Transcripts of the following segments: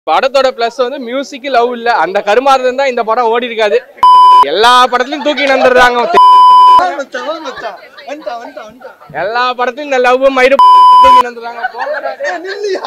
படத்தோட பிளஸ் வந்து music love இல்ல அந்த கருமாறு இருந்தா இந்த படம் ஓடி இருக்காது எல்லா படத்துலயும் தூக்கி நந்துடுறாங்க மச்சான், வா மச்சான். வந்துட்டான், வந்துட்டான், வந்துட்டான். எல்லா படத்துலயும் இந்த லவ் மயிறு தூக்கி நந்துடுறாங்க போங்கடா டேய். ஏய், நில்லுயா.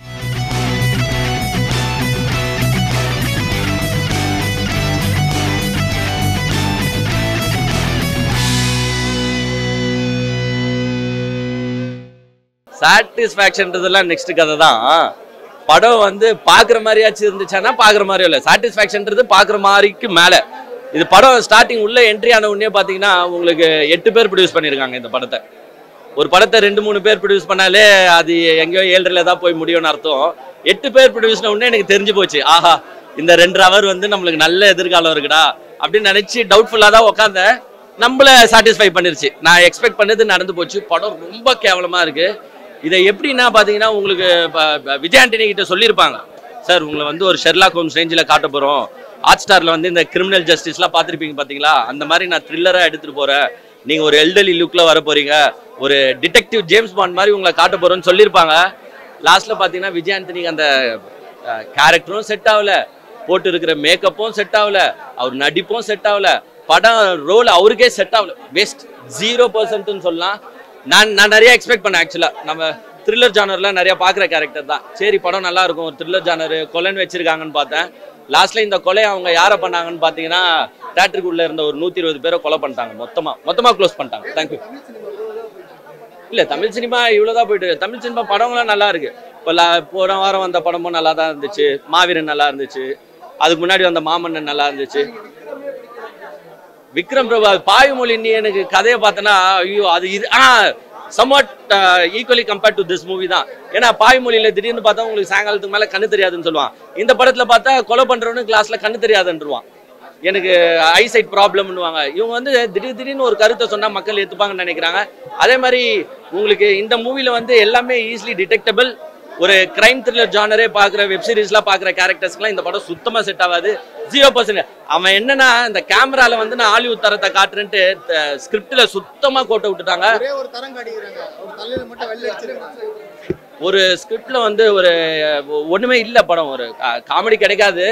சாட்டிஸ்ஃபேக்ஷன்றதெல்லாம் நெக்ஸ்ட் கதை தான் படம் வந்து பார்க்குற மாதிரியாச்சும் இருந்துச்சானா பார்க்குற மாதிரியும் இல்லை சாட்டிஸ்ஃபேக்ஷன்றது பார்க்குற மாதிரிக்கு மேலே இது படம் ஸ்டார்டிங் உள்ள என்ட்ரி ஆன உடனே பார்த்தீங்கன்னா உங்களுக்கு எட்டு பேர் ப்ரொடியூஸ் பண்ணியிருக்காங்க இந்த படத்தை ஒரு படத்தை ரெண்டு மூணு பேர் ப்ரொடியூஸ் பண்ணாலே அது எங்கேயோ ஏழரையில் தான் போய் முடியும்னு அர்த்தம் எட்டு பேர் ப்ரொடியூஸ்ன உடனே எனக்கு தெரிஞ்சு போச்சு ஆஹா இந்த ரெண்டு ஹவர் வந்து நம்மளுக்கு நல்ல எதிர்காலம் இருக்குடா அப்படின்னு நினச்சி டவுட்ஃபுல்லாக தான் உட்காந்தேன் நம்மள சாட்டிஸ்ஃபை பண்ணிருச்சு நான் எக்ஸ்பெக்ட் பண்ணது நடந்து போச்சு படம் ரொம்ப கேவலமாக இருக்கு இதை எப்படின்னா பார்த்தீங்கன்னா உங்களுக்கு ப- ப- விஜய் ஆண்டனி கிட்ட சொல்லியிருப்பாங்க சார் உங்களை வந்து ஒரு ஷெர்லாக் ஹோம்ஸ் ரேஞ்சில் காட்ட போகிறோம் ஹாட் ஸ்டாரில் வந்து இந்த கிரிமினல் ஜஸ்டிஸ்லாம் பார்த்துருப்பீங்க பார்த்தீங்களா அந்த மாதிரி நான் த்ரில்லராக எடுத்துகிட்டு போகிறேன் நீங்கள் ஒரு எல்டர்லி லுக்கில் வர போகிறீங்க ஒரு டிடெக்டிவ் ஜேம்ஸ் பாண்ட் மாதிரி உங்களை காட்ட போகிறோன்னு சொல்லியிருப்பாங்க லாஸ்ட்டில் பார்த்தீங்கன்னா விஜய் ஆண்டனிக்கு அந்த கேரக்டரும் செட் ஆகல போட்டு இருக்கிற மேக்கப்பும் செட் ஆகல அவர் நடிப்பும் செட் ஆகல படம் ரோல் அவருக்கே செட் ஆகல வேஸ்ட் ஜீரோ பர்சன்ட்னு சொல்லலாம் நான் நான் நிறைய எக்ஸ்பெக்ட் பண்ணேன் ஆக்சுவலாக நம்ம த்ரில்லர் ஜானர்ல நிறைய பார்க்குற கேரக்டர் தான் சரி படம் நல்லா இருக்கும் ஒரு த்ரில்லர் ஜானர் கொலைன்னு வச்சிருக்காங்கன்னு பார்த்தேன் லாஸ்ட்ல இந்த கொலை அவங்க யாரை பண்ணாங்கன்னு பார்த்தீங்கன்னா தேட்டருக்குள்ள இருந்த ஒரு நூற்றி இருபது பேரை கொலை பண்ணிட்டாங்க மொத்தமாக மொத்தமாக க்ளோஸ் பண்ணிட்டாங்க தேங்க்யூ இல்ல தமிழ் சினிமா இவ்வளவுதான் போயிட்டு இருக்கு. தமிழ் சினிமா படங்கள்லாம் நல்லா இருக்கு இப்போ லா- போன வாரம் வந்த படமும் நல்லா தான் இருந்துச்சு மாவீரன் நல்லா இருந்துச்சு அதுக்கு முன்னாடி வந்த மாமன்னன் நல்லா இருந்துச்சு விக்ரம் பிரபு அது பாய்மொழி நீ எனக்கு கதையை பார்த்தனா ஐயோ அது இது ஆ somewhat equally compared to this movie தான் ஏன்னா பாய்மொழியில திடீர்னு பார்த்தா உங்களுக்கு சாயங்காலத்துக்கு மேல கண்ணு தெரியாதுன்னு சொல்லுவான் இந்த படத்துல பார்த்தா கொலை பண்றவனு கிளாஸ்ல கண்ணு தெரியாதுன்றுவான் எனக்கு ஐசைட் ப்ராப்ளம்னுவாங்க இவங்க வந்து திடீர் திடீர்னு ஒரு கருத்தை சொன்னா மக்கள் ஏத்துப்பாங்கன்னு நினைக்கிறாங்க அதே மாதிரி உங்களுக்கு இந்த மூவில வந்து எல்லாமே ஈஸிலி டிடெக்டபிள் ஒரு கிரைம் த்ரில்லர் ஜானரே பார்க்குற வெப் சீரிஸ்லாம் பார்க்குற கேரக்டர்ஸ்க்குலாம் இந்த படம் சுத்தமாக செட் ஆகாது ஜீரோ பர்சன்ட் அவன் என்னன்னா இந்த கேமரால வந்து நான் ஹாலிவுட் தரத்தை காட்டுறேன்ட்டு ஸ்கிரிப்டில் சுத்தமாக கோட்டை விட்டுட்டாங்க ஒரே ஒரு தரம் காட்டிக்கிறாங்க ஒரு தலையில மட்டும் வெள்ளை அடிச்சிருக்காங்க ஒரு ஸ்கிரிப்ட்ல வந்து ஒரு ஒண்ணுமே இல்ல படம் ஒரு காமெடி கிடைக்காது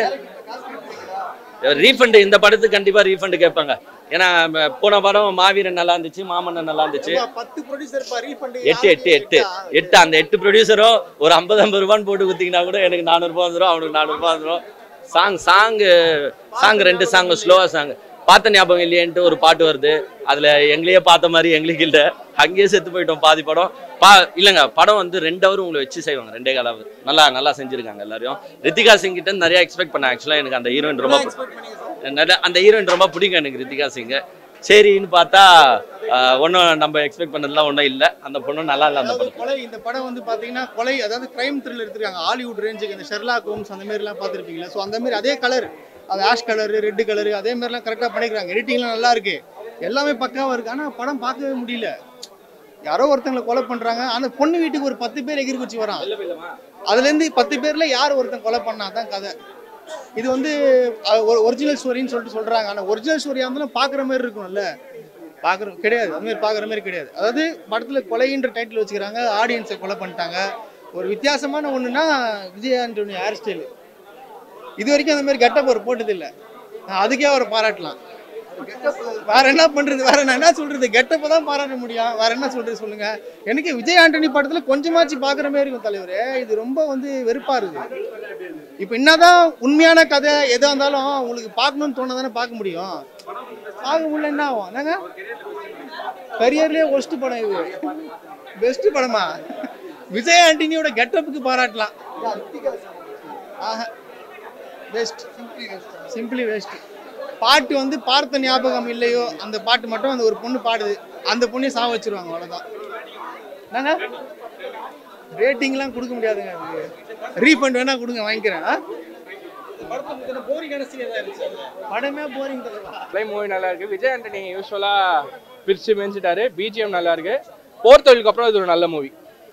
ரீஃபண்ட் இந்த படத்துக்கு கண்டிப்பா ரீஃபண்ட் கேட்பாங்க ஏன்னா ம, போன படம் மாவீரன் நல்லா இருந்துச்சு மாமன்னன் நல்லா இருந்துச்சு அப்பா, பத்து ப்ரொடியூசர் பா ரீஃபண்ட் எட்டு எட்டு எட்டு எட்டு அந்த எட்டு ப்ரொடியூசரும் ஒரு ஐம்பது ஐம்பது ரூபான்னு போட்டு குத்திங்கன்னா கூட எனக்கு நானூறுபா வந்துடும் அவனுக்கு நானூறுபா வந்துடும் சாங் சாங் சாங் ரெண்டு சாங் ஸ்லோவா சாங் பார்த்த ஞாபகம் இல்லையேன்ட்டு ஒரு பாட்டு வருது அதுல எங்களையே பார்த்த மாதிரி எங்களுக்கு இல்லை அங்கேயே செத்து போயிட்டோம் பாதி படம் பா இல்லைங்க படம் வந்து ரெண்டு ஹவர் உங்களை வச்சு செய்வாங்க ரெண்டே கால் hour. நல்லா நல்லா செஞ்சிருக்காங்க எல்லாரையும் ரித்திகா சிங் கிட்ட இருந்து நிறைய எக்ஸ்பெக்ட் பண்ணேன் ஆக்சுவலாக எனக்கு அந்த ஹீரோயின் ரொம்ப பி- நல்ல- அந்த ஹீரோயின் ரொம்ப பிடிக்கும் எனக்கு ரித்திகா சிங் சரின்னு பார்த்தா ஒன்றும் நம்ம எக்ஸ்பெக்ட் பண்ணதெல்லாம் ஒன்றும் இல்லை அந்த பொண்ணும் நல்லா இல்லை அந்த அதாவது படம் கொலை இந்த படம் வந்து பாத்தீங்கன்னா கொலை அதாவது கிரைம் த்ரில்லர் எடுத்துருக்காங்க ஹாலிவுட் ரேஞ்சுக்கு இந்த ஷெர்லாக் ஹோம்ஸ் அந்த மாதிரி எல்லாம் பார்த்துருப்பீங்களா ஸோ அந்த மாதிரி அதே கலர் அது ஆஷ் கலர் ரெட் கலர் அதே மாதிரிலாம் கரெக்டாக பண்ணிக்கிறாங்க எடிட்டிங்லாம் நல்லா இருக்கு எல்லாமே பக்காவா இருக்கு ஆனா படம் பார்க்கவே முடியல யாரோ ஒருத்தங்களை கொலை பண்றாங்க அந்த பொண்ணு வீட்டுக்கு ஒரு பத்து பேர் எகிரி குச்சி வரான் அதுல இருந்து பத்து பேர்ல யார் ஒருத்தன் கொலை பண்ணா தான் கதை இது வந்து ஒரிஜினல் ஸ்டோரின்னு சொல்லிட்டு சொல்றாங்க ஆனா ஒரிஜினல் ஸ்டோரியா இருந்தாலும் பாக்குற மாதிரி இருக்கும்ல பாக்குறோம் கிடையாது அந்த மாதிரி பாக்குற மாதிரி கிடையாது அதாவது படத்துல கொலைன்ற டைட்டில் வச்சுக்கிறாங்க ஆடியன்ஸை கொலை பண்ணிட்டாங்க ஒரு வித்தியாசமான ஒண்ணுன்னா விஜய் ஆண்டனி ஹேர் ஸ்டைல் இது வரைக்கும் அந்த மாதிரி கெட்டப் அவர் போட்டது இல்ல நான் அதுக்கே அவரை பாராட்டலாம் வேற என்ன பண்றது வேற நான் என்ன சொல்றது கெட்டப்ப தான் பாராட்ட முடியும் வேற என்ன சொல்றது சொல்லுங்க எனக்கு விஜய் ஆண்டனி படத்துல கொஞ்சமாச்சு பாக்குற மாதிரி இருக்கும் தலைவரே இது ரொம்ப வந்து வெறுப்பா இருக்கு இப்போ என்னதான் உண்மையான கதை எதா இருந்தாலும் உங்களுக்கு பார்க்கணும்னு தோணா தானே பார்க்க முடியும் பார்க்க முடியல என்ன ஆகும் என்னங்க கரியர்லயே ஒஸ்ட் படம் இது பெஸ்ட் படமா விஜய் ஆண்டனியோட கெட்டப்புக்கு பாராட்டலாம் ஆஹா பெஸ்ட் சிம்பிளி வேஸ்ட் பாட்டு வந்து பார்த்த ஞாபகம் இல்லையோ அந்த பாட்டு மட்டும் அந்த ஒரு பொண்ணு பாடுது அந்த பொண்ணையும் சாவ வச்சிருவாங்க அவ்வளோதான் என்னங்க ரேட்டிங்லாம் கொடுக்க முடியாதுங்க அதுக்கு ரீஃபண்ட் வேணா கொடுங்க வாங்கிக்கிறேன் ஆ? படமே போரிங் ப்ளை மூவி நல்லா இருக்கு விஜய் ஆண்டனி யூஸ்வலா பிரிச்சு மேய்ச்சிட்டாரு பிஜிஎம் நல்லா இருக்கு போர் தொழிலுக்கு அப்புறம் இது ஒரு நல்ல மூவி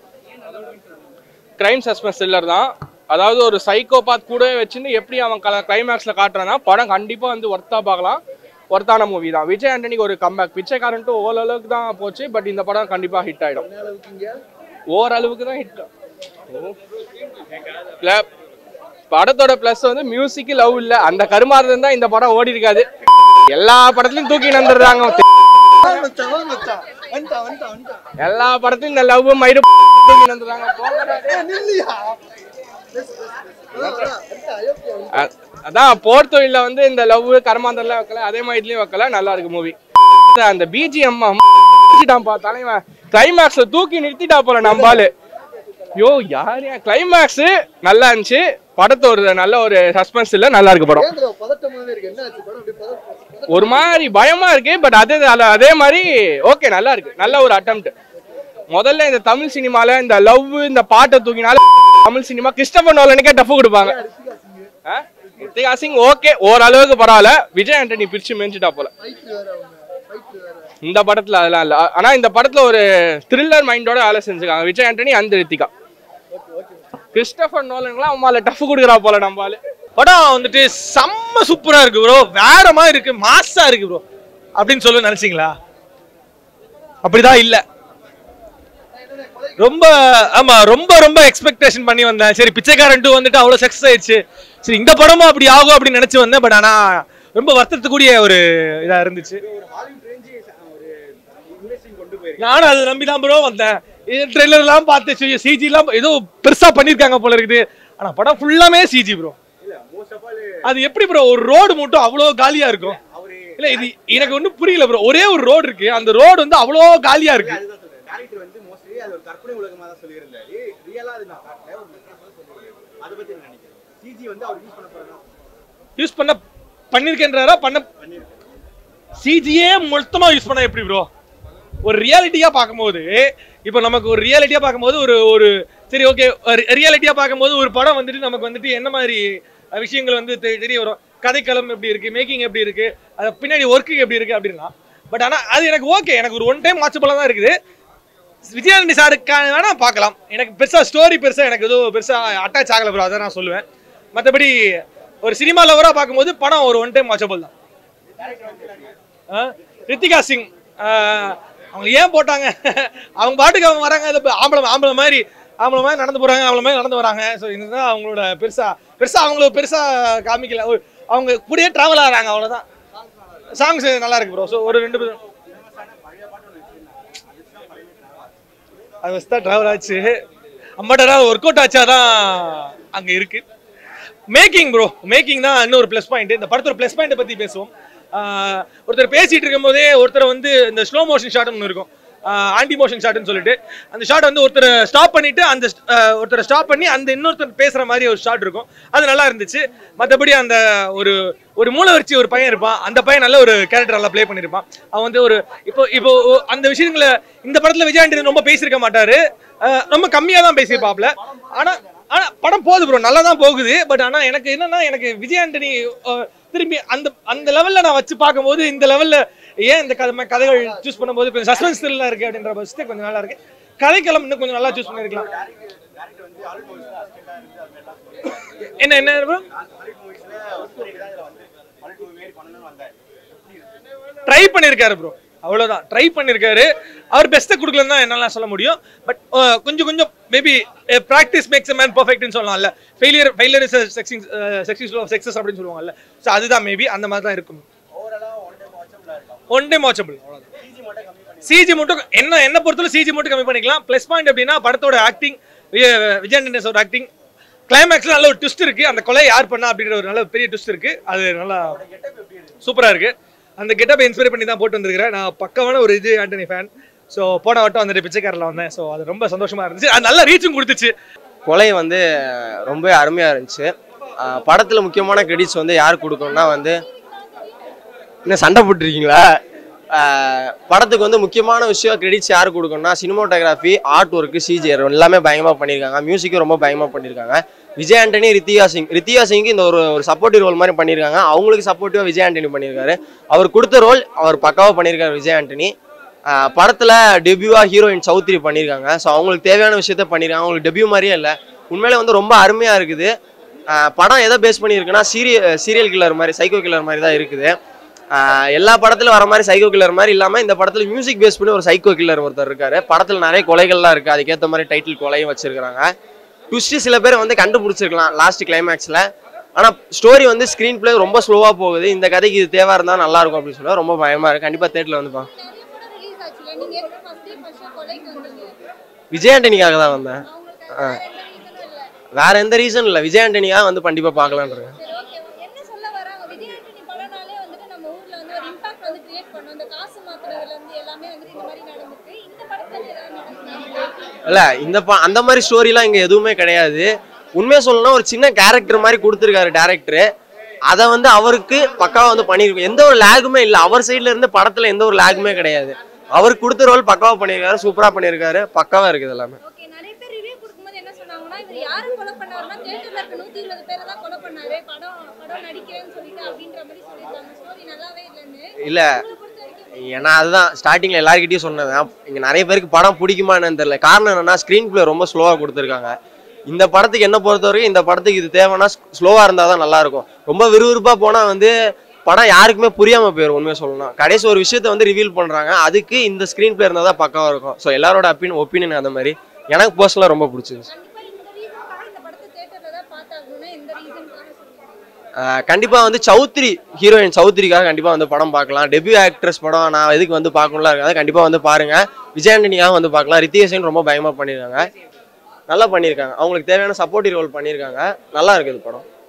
கிரைம் சஸ்பென்ஸ் த்ரில்லர் தான் அதாவது ஒரு சைக்கோபாத் கூடவே வச்சுன்னு எப்படி அவன் கிளைமேக்ஸில் காட்டுறான்னா படம் கண்டிப்பாக வந்து ஒர்த்தாக பார்க்கலாம் ஒர்த்தான மூவி தான் விஜய் ஆண்டனிக்கு ஒரு கம்பேக் பிச்சைக்காரன்ட்டு ஓரளவுக்கு தான் போச்சு பட் இந்த படம் கண்டிப்பாக ஹிட் ஆகிடும் ஓரளவுக்கு தான் ஹிட் இல்லை படத்தோட ப்ளஸ் வந்து மியூசிக் லவ் இல்ல அந்த கருமாறு இருந்தா இந்த படம் ஓடி இருக்காது எல்லா படத்துலயும் தூக்கி நந்துடுறாங்க மச்சான், வா மச்சான். வந்துட்டான், வந்துட்டான், வந்துட்டான். எல்லா படத்துலயும் இந்த லவ் மயிறு தூக்கி நந்துடுறாங்க போங்கடா டேய். ஏய், நில்லுயா. Yes, yes, yes. வா, வா, வந்துட்டான், அயோக்கியா, வந்துட்டான். அ- அதான் போர் தொழில வந்து இந்த லவ் கர்மாந்தர்லாம் வைக்கல அதே மாதிரி இதுலயும் வைக்கல நல்லா இருக்கு மூவி அந்த பிஜிஎம் பா தலைவன் கிளைமேக்ஸ்ல தூக்கி நிறுத்திட்டா போல நம்பாலு யோ யார் கிளைமேக்ஸ் நல்லா இருந்துச்சு படத்தை ஒரு நல்ல ஒரு சஸ்பென்ஸ் இல்ல நல்லா இருக்கு படம் ஏன் bro, பதட்டமாவே இருக்கு என்ன ஆச்சு படம் அப்படி பதட்டம் பதட்டம் ஒரு மாதிரி பயமா இருக்கு பட் அதே அல- அதே மாதிரி ஓகே நல்லா இருக்கு நல்ல ஒரு அட்டம்ப்ட் முதல்ல இந்த தமிழ் சினிமால இந்த லவ் இந்த பாட்டை தூக்கினால தமிழ் சினிமா கிறிஸ்டபர் நோலனுக்கே டஃப் கொடுப்பாங்க ஆ? ரித்திகா சிங் ஓகே ஓரளவுக்கு பரவாயில்ல விஜய் ஆண்டனி பிரிச்சு மேய்ஞ்சிட்டா போல ஃபைட் வேற அவங்க ஃபைட் வேற இந்த படத்துல அதெல்லாம் இல்ல ஆனா இந்த படத்துல ஒரு த்ரில்லர் மைண்டோட வேலை செஞ்சுருக்காங்க விஜய் ஆண்டனி அந்த ரித்திகா கிறிஸ்டபர் நோலனுக்குலாம் அம்மால டஃப் கொடுக்குறா போல நம்மளால படம் வந்துட்டு செம்ம சூப்பரா இருக்கு ப்ரோ வேற மாதிரி இருக்கு மாசா இருக்கு ப்ரோ அப்படின்னு சொல்ல நினைச்சீங்களா அப்படிதான் இல்ல ரொம்ப ஆமா ரொம்ப ரொம்ப எக்ஸ்பெக்டேஷன் பண்ணி வந்தேன் சரி பிச்சைக்காரன் டூ வந்துட்டு அவ்வளவு சக்சஸ் ஆயிடுச்சு சரி இந்த படமும் அப்படி ஆகும் அப்படின்னு நினைச்சு வந்தேன் பட் ஆனா ரொம்ப வருத்தத்துக்குரிய ஒரு இதா இருந்துச்சு நானும் அதை நம்பி தான் ப்ரோ வந்தேன் ட்ரெய்லர் எல்லாம் பார்த்து சிஜி எல்லாம் ஏதோ பெருசா பண்ணிருக்காங்க போல இருக்குது ஆனா படம் ஃபுல்லாமே சிஜி ப்ரோ அது எப்படி ப்ரோ ஒரு ரோடு மட்டும் அவ்வளோ காலியா இருக்கும் இல்ல இது எனக்கு ஒன்றும் புரியல ப்ரோ ஒரே ஒரு ரோடு இருக்கு அந்த ரோடு வந்து அவ்வளோ காலியா இருக்கு டேரக்டர் வந்து மோஸ்ட்லி அது ஒரு கற்பனை உலகமா தான் சொல்லியிருந்தாரு ரியலா அது நான் காட்டல ஒரு மெட்ராஸ் சொல்லியிருக்காரு அதை பத்தி நான் நினைக்கிறேன் சிஜி வந்து அவர் யூஸ் பண்ண போறாரு யூஸ் பண்ண பண்ணிருக்கேன்றாரா பண்ண சிஜியே மொத்தமா யூஸ் பண்ண எப்படி ப்ரோ ஒரு ரியாலிட்டியா பார்க்கும்போது இப்போ நமக்கு ஒரு ரியாலிட்டியா பார்க்கும்போது ஒரு ஒரு சரி ஓகே ரியாலிட்டியா பார்க்கும்போது ஒரு படம் வந்துட்டு நமக்கு வந்துட்டு என்ன மாதிரி அஹ், விஷயங்கள் வந்து தெ- தெரிய வரும் கதைக்களம் எப்படி இருக்கு மேக்கிங் எப்படி இருக்கு அது பின்னாடி ஒர்க்கிங் எப்படி இருக்கு அப்படின்னா பட் ஆனா அது எனக்கு ஓகே எனக்கு ஒரு ஒன் டைம் வாட்சபிளாக தான் இருக்குது விஜயானந்தி சாருக்கான வேணா பார்க்கலாம் எனக்கு பெருசா ஸ்டோரி பெருசா எனக்கு எதுவும் பெருசா அட்டாச் ஆகல ப்ரோ அதை நான் சொல்லுவேன் மற்றபடி ஒரு சினிமா லவரா பார்க்கும்போது படம் ஒரு ஒன் டைம் வாட்சபிள் தான் ஆ, ரித்திகா சிங் ஆ, அவங்க ஏன் போட்டாங்க அவங்க பாட்டுக்கு அவங்க வராங்க அது இப்ப ஆம்பளை ஆம்பளை மாதிரி ஆம்பளை மாதிரி நடந்து போறாங்க ஆம்பளை மாதிரி நடந்து வராங்க ஸோ இதுதான் அவங்களோட பெருசா பெருசா அவங்கள பெருசா காமிக்கல ஒரு- அவங்க கூடயே டிராவல் ஆகிறாங்க அவ்வளவுதான் சாங்ஸ் நல்லா இருக்கு ப்ரோ ஸோ ஒரு ரெண்டு பேரும் அது வச்சு தான் ட்ராவல் ஆச்சு அம்மாட்டா ஒர்க் அவுட் ஆச்சாதான் அங்க இருக்கு மேக்கிங் ப்ரோ மேக்கிங் தான் இன்னொரு ப்ளஸ் பாயிண்ட் இந்த படத்தோட ப்ளஸ் பாயிண்ட்டை பத்தி பேசுவோம் ஆஹ் ஒருத்தர் பேசிட்டு இருக்கும்போதே ஒருத்தர் வந்து இந்த ஸ்லோ மோஷன் ஷாட் ஒன்று இருக்கும் ஆன்டி மோஷன் ஷாட்னு சொல்லிட்டு அந்த ஷாட் வந்து ஒருத்தர் ஸ்டாப் பண்ணிட்டு அந்த ஆஹ் ஒருத்தரை ஸ்டாப் பண்ணி அந்த இன்னொருத்தர் பேசுற மாதிரி ஒரு ஷாட் இருக்கும் அது நல்லா இருந்துச்சு மற்றபடி அந்த ஒரு ஒரு மூளை ஒரு பையன் இருப்பான் அந்த பையன் நல்ல ஒரு கேரக்டர் நல்லா ப்ளே பண்ணியிருப்பான் அவன் வந்து ஒரு இப்போ இப்போ அந்த விஷயங்களை இந்த படத்துல விஜய் ஆண்டனி ரொம்ப பேசியிருக்க மாட்டாரு ஆஹ் ரொம்ப கம்மியா தான் பேசியிருப்பாப்ல ஆனா ஆனா படம் போகுது ப்ரோ நல்லா தான் போகுது பட் ஆனா எனக்கு என்னன்னா எனக்கு விஜய் ஆண்டனி அஹ், திரும்பி அந்த அந்த லெவல்ல நான் வச்சு பார்க்கும்போது இந்த லெவல்ல ஏன் இந்த கதை கதைகள் சூஸ் பண்ணும்போது கொஞ்சம் சஸ்பென்ஸ் த்ரில்லா இருக்கு அப்படின்ற பட்சத்தை கொஞ்சம் நல்லா இருக்கு கதைக்களம் இன்னும் கொஞ்சம் நல்லா சூஸ் பண்ணிருக்கலாம் என்ன என்ன ப்ரோ ட்ரை பண்ணிருக்காரு ப்ரோ அவ்வளவுதான் ட்ரை பண்ணிருக்காரு அவர் பெஸ்ட்டை கொடுக்கலன்னு தான் என்னால சொல்ல முடியும் பட் கொஞ்சம் கொஞ்சம் மேபி ப்ராக்டிஸ் மேக்ஸ் மேன் பர்ஃபெக்ட்னு சொல்லலாம்ல failure failure is sucking success of success அப்படின்னு சொல்லுவாங்கல்ல ஸோ அதுதான் மேபி அந்த மாதிரி தான் இருக்கும் ஒன் டைம் வாட்சபிள் சிஜி மட்டும் என்ன என்ன பொறுத்தவரை சிஜி மட்டும் கம்மி பண்ணிக்கலாம் ப்ளஸ் பாயிண்ட் அப்படின்னா படத்தோட ஆக்டிங் விஜய் டென்னஸோட ஆக்டிங் கிளைமேக்ஸ்ல நல்ல ஒரு ட்விஸ்ட் இருக்கு அந்த கொலை யார் பண்ணா அப்படின்ற ஒரு நல்ல பெரிய ட்விஸ்ட் இருக்கு அது நல்லா சூப்பரா இருக்கு அந்த கெட்டப் இன்ஸ்பைர் பண்ணி தான் போட்டு வந்திருக்கிறேன் நான் பக்கமான ஒரு இது ஆண்டனி ஃபேன் ஸோ போன வட்டம் வந்துட்டு பிச்சைக்காரில் வந்தேன் ஸோ அது ரொம்ப சந்தோஷமா இருந்துச்சு அது நல்ல ரீச்சும் கொடுத்துச்சு கொலை வந்து ரொம்ப அருமையாக இருந்துச்சு படத்தில் முக்கியமான கிரெடிட்ஸ் வந்து யார் கொடுக்கணும்னா வந்து என்ன சண்டை போட்டிருக்கீங்களா ஆஹ் படத்துக்கு வந்து முக்கியமான விஷயம் கிரெடிட்ஸ் யார் கொடுக்கணும்னா சினிமோட்டோகிராஃபி ஆர்ட் ஒர்க்கு சிஜிஆர் எல்லாமே பயங்கரமாக பண்ணியிருக்காங்க மியூசிக்கும் ரொம்ப பயங்கரமாக பண்ணியிருக்காங்க விஜய் ஆண்டனி ரித்திகா சிங் ரித்திகா சிங்க்கு இந்த ஒரு ஒரு சப்போர்ட்டிவ் ரோல் மாதிரி பண்ணியிருக்காங்க அவங்களுக்கு சப்போர்ட்டிவாக விஜய் ஆண்டனி பண்ணியிருக்காரு அவர் கொடுத்த ரோல் அவர் பக்காவாக பண்ணியிருக்காரு விஜய் ஆண்டனி ஆஹ் படத்துல டெபியூவா ஹீரோயின் சௌத்ரி பண்ணியிருக்காங்க ஸோ அவங்களுக்கு தேவையான விஷயத்த பண்ணியிருக்காங்க அவங்களுக்கு டெபியூ மாதிரியே இல்லை உண்மையிலே வந்து ரொம்ப அருமையாக இருக்குது ஆஹ் படம் எதை பேஸ் பண்ணியிருக்குன்னா சீரிய சீரியல் கில்லர் மாதிரி சைக்கோ கில்லர் மாதிரி தான் இருக்குது ஆஹ் எல்லா படத்துல வர மாதிரி சைக்கோ கில்லர் மாதிரி இல்லாமல் இந்த படத்தில் மியூசிக் பேஸ் பண்ணி ஒரு சைக்கோ கில்லர் ஒருத்தர் இருக்காரு படத்தில் நிறைய கொலைகள்லாம் இருக்குது அதுக்கேற்ற மாதிரி டைட்டில் கொலையும் வச்சிருக்காங்க ட்விஸ்ட்டு சில பேர் வந்து கண்டுபிடிச்சிருக்கலாம் லாஸ்ட் கிளைமேக்ஸில் ஆனால் ஸ்டோரி வந்து ஸ்க்ரீன் ப்ளே ரொம்ப ஸ்லோவாக போகுது இந்த கதைக்கு இது தேவை இருந்தால் நல்லா இருக்கும் அப்படின்னு சொல்ல ரொம்ப பயமாக இருக்குது கண்டிப்பாக தேட்டரில் வந்து பா நிறைய படம் ரிலீஸ் ஆச்சுல நீங்க எதுக்கு ஃபர்ஸ்ட் டே ஃபர்ஸ்ட் ஷோ கொலைக்கு வந்தீங்க விஜய் ஆண்டனிக்காக தான் வந்தேன் அவங்களுக்கு வேற எந்த ரீசனும் இல்ல வேற எந்த ரீசன் இல்லை விஜய் ஆண்டனிக்காக வந்து கண்டிப்பாக பார்க்கலான்றேன் சரி ஓகே என்ன சொல்ல வராங்க விஜய் ஆண்டனி படம்னாலே வந்துட்டு நம்ம ஊர்ல வந்து ஒரு இம்பாக்ட் வந்து கிரியேட் பண்ணும் இந்த காசு மாத்துறதுல இருந்து எல்லாமே வந்துட்டு இந்த மாதிரி நடந்துருக்கு இந்த படத்துல ஏதாவது நடந்துருக்கு இல்ல இந்த ப அந்த மாதிரி ஸ்டோரிலாம் இங்க எதுவுமே கிடையாது உண்மையை சொல்லணும்னா ஒரு சின்ன கேரக்டர் மாதிரி கொடுத்துருக்காரு டேரக்டர் அதை வந்து அவருக்கு பக்காவா வந்து பண்ணியிருக்கோம் எந்த ஒரு லேகுமே இல்லை அவர் சைடுல இருந்து படத்துல எந்த ஒரு லேகுமே கிடையாது அவருக்கு கொடுத்த ரோல் பக்காவா பண்ணியிருக்காரு சூப்பரா பண்ணியிருக்காரு பக்காவா இருக்குது எல்லாமே ஓகே நிறைய பேர் ரிவ்யூ கொடுக்கும்போது என்ன சொன்னாங்கன்னா இவர் யாரை கொலை பண்ணாருன்னா தியேட்டர்ல இருக்க நூத்தி இருபது பேரை தான் கொலை பண்ணாரு படம் படம் நடிக்கிறேன்னு சொல்லிட்டு அப்படின்ற மாதிரி சொல்லியிருக்காங்க ஸ்டோரி நல்லாவே இல்லைன்னு இல்ல உங்களை பொறுத்த வரைக்கும் ஏன்னா அதுதான் ஸ்டார்டிங்ல எல்லாருக்கிட்டையும் சொன்னது இங்க நிறைய பேருக்கு படம் பிடிக்குமா என்னன்னு தெரியல காரணம் என்னன்னா ஸ்க்ரீன் பிளே ரொம்ப ஸ்லோவா கொடுத்துருக்காங்க இந்த படத்துக்கு என்ன பொறுத்த வரைக்கும் இந்த படத்துக்கு இது தேவைன்னா ஸ்லோவா இருந்தா தான் நல்லா இருக்கும் ரொம்ப விறுவிறுப்பா போனா வந்து படம் யாருக்குமே புரியாம போயிடும் உண்மையை சொல்லணும் கடைசி ஒரு விஷயத்த வந்து ரிவீல் பண்றாங்க அதுக்கு இந்த ஸ்க்ரீன் பிளே இருந்தால் தான் பக்காவா இருக்கும் ஸோ எல்லாரோட அப்பின் ஒப்பீனியன் அந்த மாதிரி எனக்கு பர்சனலாக ரொம்ப பிடிச்சிருச்சு கண்டிப்பா இந்த ரீசனுக்காக இந்த படத்தை தியேட்டர்ல தான் பார்த்தாகணும்னா எந்த ரீசனுக்காக சொல்லுவீங்க ஆஹ் கண்டிப்பா வந்து சௌத்ரி ஹீரோயின் சௌத்ரிக்காக கண்டிப்பா வந்து படம் பார்க்கலாம் டெபியூ ஆக்ட்ரஸ் படம் நான் எதுக்கு வந்து பார்க்கணும்ல இருக்காது கண்டிப்பா வந்து பாருங்க விஜயாண்டனியாக வந்து பார்க்கலாம் ரித்திகேசன் ரொம்ப பயமா பண்ணியிருக்காங்க நல்லா பண்ணியிருக்காங்க அவங்களுக்கு தேவையான சப்போர்ட்டிவ் ரோல் பண்ணியிருக்காங்க நல்லா இருக்குது படம்